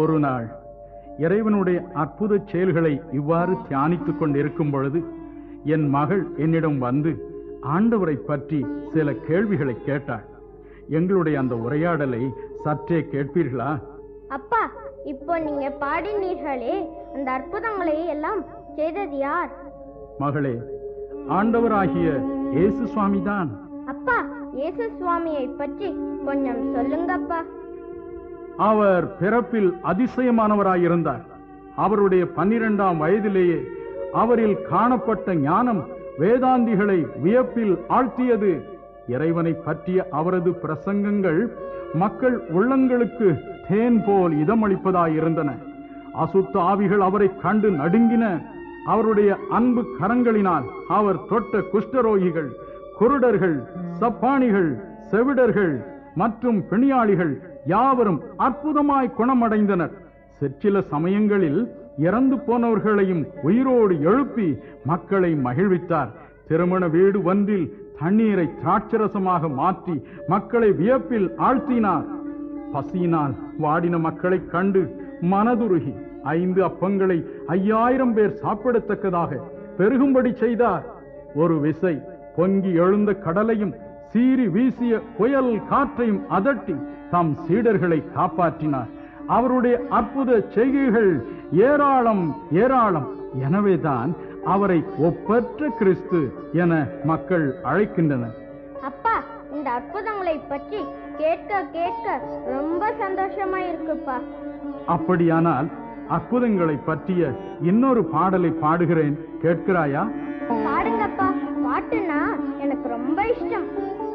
ஒரு நாள் இறைவனுடைய அற்புத செயல்களை இவ்வாறு தியானித்துக் கொண்டிருக்கும் பொழுது என் மகள் என்னிடம் வந்து ஆண்டவரை பற்றி சில கேள்விகளை கேட்டாள் எங்களுடைய அந்த உரையாடலை சற்றே கேட்பீர்களா அப்பா இப்போ நீங்க பாடினீர்களே அந்த அற்புதங்களை எல்லாம் செய்தது யார் மகளே ஆண்டவராகிய இயேசு சுவாமிதான் அப்பா இயேசு சுவாமியை பற்றி கொஞ்சம் சொல்லுங்கப்பா அவர் பிறப்பில் அதிசயமானவராயிருந்தார் அவருடைய பன்னிரெண்டாம் வயதிலேயே அவரில் காணப்பட்ட ஞானம் வேதாந்திகளை வியப்பில் ஆழ்த்தியது இறைவனை பற்றிய அவரது பிரசங்கங்கள் மக்கள் உள்ளங்களுக்கு தேன் போல் இதமளிப்பதாயிருந்தன அசுத்த ஆவிகள் அவரை கண்டு நடுங்கின அவருடைய அன்பு கரங்களினால் அவர் தொட்ட குஷ்டரோகிகள் குருடர்கள் சப்பானிகள் செவிடர்கள் மற்றும் பிணியாளிகள் யாவரும் அற்புதமாய் குணமடைந்தனர் சிற்சில சமயங்களில் இறந்து போனவர்களையும் உயிரோடு எழுப்பி மக்களை மகிழ்வித்தார் திருமண வீடு ஒன்றில் தண்ணீரை திராட்சரசமாக மாற்றி மக்களை வியப்பில் ஆழ்த்தினார் பசியினால் வாடின மக்களைக் கண்டு மனதுருகி ஐந்து அப்பங்களை ஐயாயிரம் பேர் சாப்பிடத்தக்கதாக பெருகும்படி செய்தார் ஒரு விசை பொங்கி எழுந்த கடலையும் சீறி வீசிய புயல் காற்றையும் அதட்டி தம் சீடர்களை காப்பாற்றினார் அவருடைய அற்புத செய்கைகள் ஏராளம் ஏராளம் எனவேதான் அவரை ஒப்பற்ற கிறிஸ்து என மக்கள் அழைக்கின்றனர் அப்பா இந்த அற்புதங்களை பற்றி கேட்க கேட்க ரொம்ப சந்தோஷமா இருக்குப்பா அப்படியானால் அற்புதங்களை பற்றிய இன்னொரு பாடலை பாடுகிறேன் கேட்கிறாயா பாடுங்கப்பா பாட்டுனா எனக்கு ரொம்ப இஷ்டம்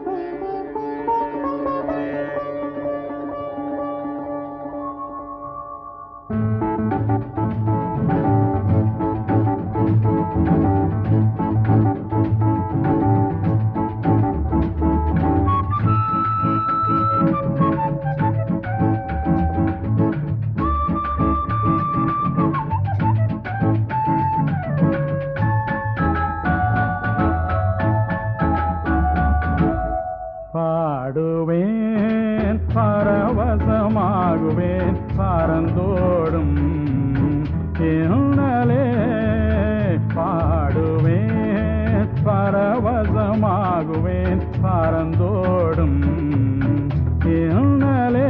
பாடுவேன் பரவசமாகுவேன் பரந்தோடும் என்னலே பாடுவேன் பரவசமாகுவேன் பரந்தோடும் என்னலே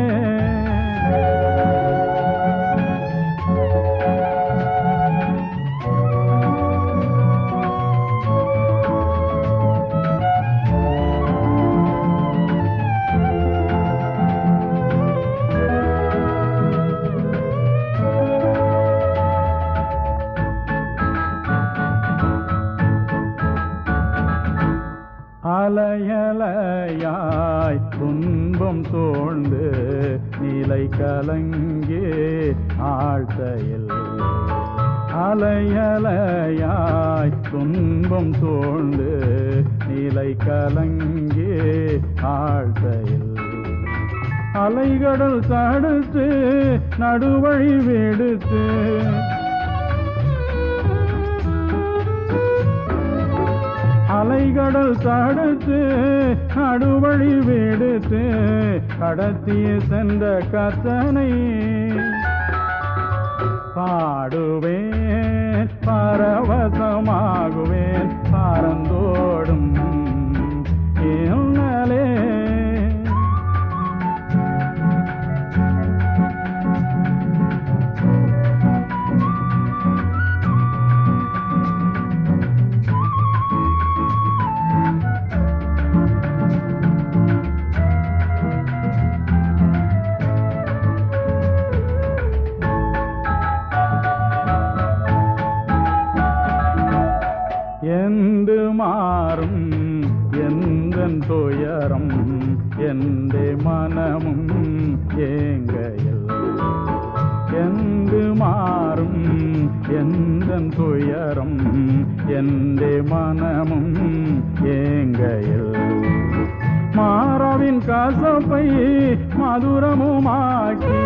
அலையலையாய் துன்பம் சூழ்ந்து நிலை கலங்கே ஆழ்த்தையில் அலையலையாய் துன்பம் சூழ்ந்து நிலை கலங்கே ஆழ்த்தையில் அலைகடல் தடுத்து நடுவழி விடுத்து அலைகடல் தடுத்து நடுவழி விடுத்து கடத்திய சென்ற கத்தனை பாடுவேன் பரவசமாகுவேன் பரந்தோடும் என்னலே എന്ത് മാറും എന്തൻ തുയരം എൻ്റെ മനമും ഏങ്കയിൽ എന്ത് മാറും എന്തൻ തുയരം എൻ്റെ മനമും ഏങ്കയിൽ മാറവിൻ കസപ്പை മധുരമുമാക്കി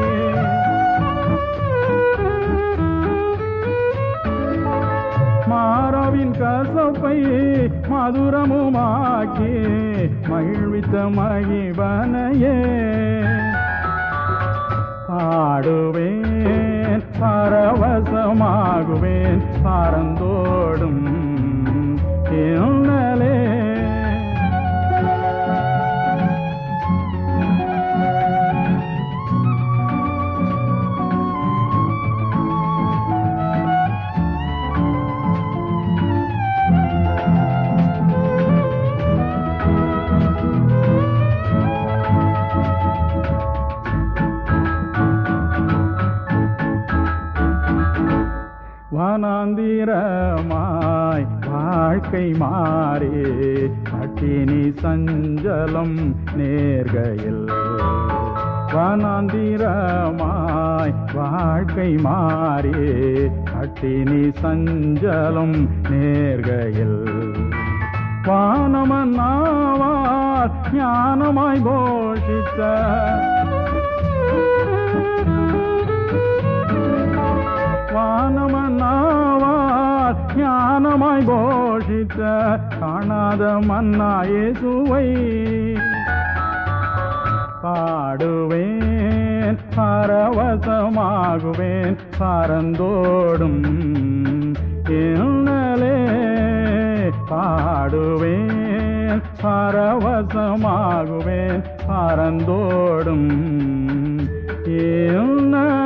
மாறாவின் கசப்பை மதுரமுமாக்கி மகிழ்வித்த மகிவனையே பாடுவேன் பரவசமாகுவேன் பரந்தோடும் என்னலே வனாந்திரமாய் வாழ்க்கை மாறே பட்டினி சஞ்சலம் நேர்கையில் வனாந்திரமாய் வாழ்க்கை மாறே பட்டினி சஞ்சலம் நேர்கையில் வானமன்னாவார் ஞானமாய் கோஷித்த வானமன்னாவார் ஞானமாய் கோஷித்த காணாத மன்னா இயேசுவை பாடுவேன் பரவசமாகுவேன் பரந்தோடும் என்னலே பாடுவேன் பரவசமாகுவேன் பரந்தோடும் என்ன